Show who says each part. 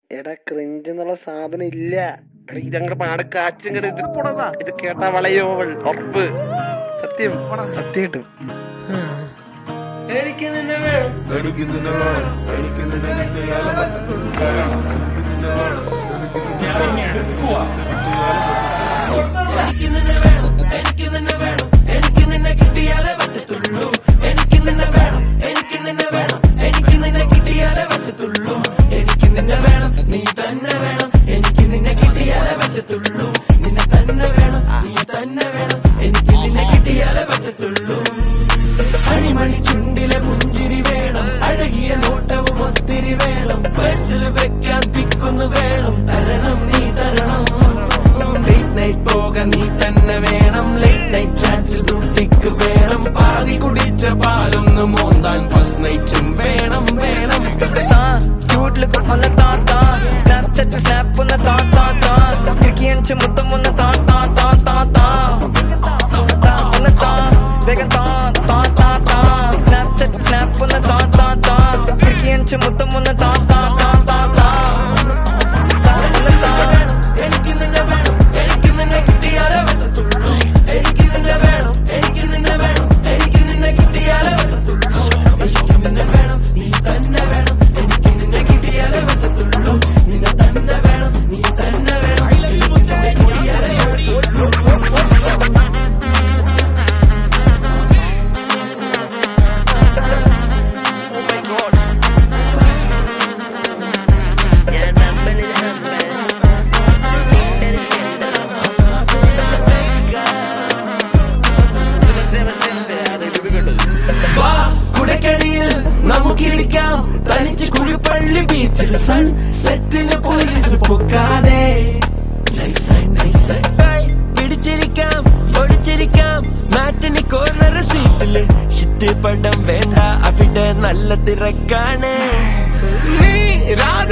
Speaker 1: എടാ ക്രിഞ്ച് എന്നുള്ള സാധനം ഇല്ല എടാ, ഇതങ്ങട് പാട് കാച്ചും ഇത്
Speaker 2: പോടാ
Speaker 1: ഇത് കേട്ടാ വളയോ അവൾ ഉറപ്പ് സത്യം
Speaker 2: പോടാ.
Speaker 1: സത്യം കിട്ടും എനിക്ക് നിന്നെ വേണം
Speaker 3: എനിക്ക് നിന്നെ വേണം എനിക്ക് നിന്നെ കിട്ടിയാലേ പറ്റത്തുള്ളൂ വേണം എനിക്ക് നിന്നെ വേണം എനിക്ക് നിന്നെ
Speaker 4: എനിക്ക് നിന്നെ വേണം എനിക്ക് നിന്നെ വേണം എനിക്ക് നിന്നെ കിട്ടിയാലേ പറ്റത്തുള്ളൂ എനിക്ക് നിന്നെ വേണം എനിക്ക് നിന്നെ വേണം എനിക്ക് നിന്നെ കിട്ടിയാലേ പറ്റത്തുള്ളൂ എനിക്ക് നിന്നെ വേണം നീ തന്നെ വേണം എനിക്ക് നിന്നെ കിട്ടിയാലേ പറ്റത്തുള്ളൂ നിന്നെ തന്നെ വേണം നീ തന്നെ വേണം എനിക്ക് നിന്നെ കിട്ടിയാലേ പറ്റത്തുള്ളൂ അണിമണി ചുണ്ടിലെ പുഞ്ചിരി വേണം അഴകിയ നോട്ടവും ഒത്തിരി വേണം ബസ്സിൽ വെക്കാൻ പിക്കുന്നു വേണം തരണം നീ തരണം ലേറ്റ് നൈറ്റ് പോക നീ തന്നെ വേണം ലേറ്റ് നൈറ്റ് ചാറ്റിൽ ബ്യൂട്ടിക്ക് വേണം പാതി കുടിച്ച പാലൊന്ന് മോന്താൻ ഫസ്റ്റ് നൈറ്റും വേണം വേണം
Speaker 5: ക്യൂട്ട് ലുക്ക് ഒന്ന് താ താ സ്നാപ്ചാറ്റ് സ്നാപ്പ് ഒന്ന് താ താ താ കിടക്കിയടിച്ച് മുത്തം ഒന്ന് താ താ താ താ താ താ ഒന്ന് താ വേഗം താ താ താ താ സ്നാപ്ചാറ്റ് സ്നാപ്പ് ഒന്ന് താ താ താ കിടക്കിയടിച്ച് മുത്തം ഒന്ന് താ താ താ താ താ താ ഒന്ന് താ
Speaker 4: എനിക്ക് നിന്നെ വേണം എനിക്ക് നിന്നെ കിട്ടിയാലേ പറ്റത്തുള്ളൂ എനിക്ക് നിന്നെ വേണം എനിക്ക് നിന്നെ വേണം എനിക്ക് നിന്നെ കിട്ടിയാലേ പറ്റത്തുള്ളൂ എനിക്ക് നിന്നെ വേണം നീ തന്നെ വേണം എനിക്ക് നിന്നെ കിട്ടിയാലേ പറ്റത്തുള്ളൂ നിന്നെ തന്നെ വേണം നീ തന്നെ വേണം എനിക്ക് നിന്നെ കിട്ടിയാലേ പറ്റത്തുള്ളൂ വാ കുടക്കടിയിൽ നമുക്കിരിക്കാം തനിച്ച് കുഴിപ്പള്ളി ബീച്ചിൽ സൺ സെറ്റിന് പോലീസ് പൊക്കാതെ നൈസായി, നൈസായി. ഏയ്, പിടിച്ചിരിക്കാം ഒടിച്ചിരിക്കാം മാറ്റിന് കോർണർ സീറ്റില് ഹിറ്റ് പടം വേണ്ട അവിടെ നല്ല തിരക്കാണ് നീ രാജ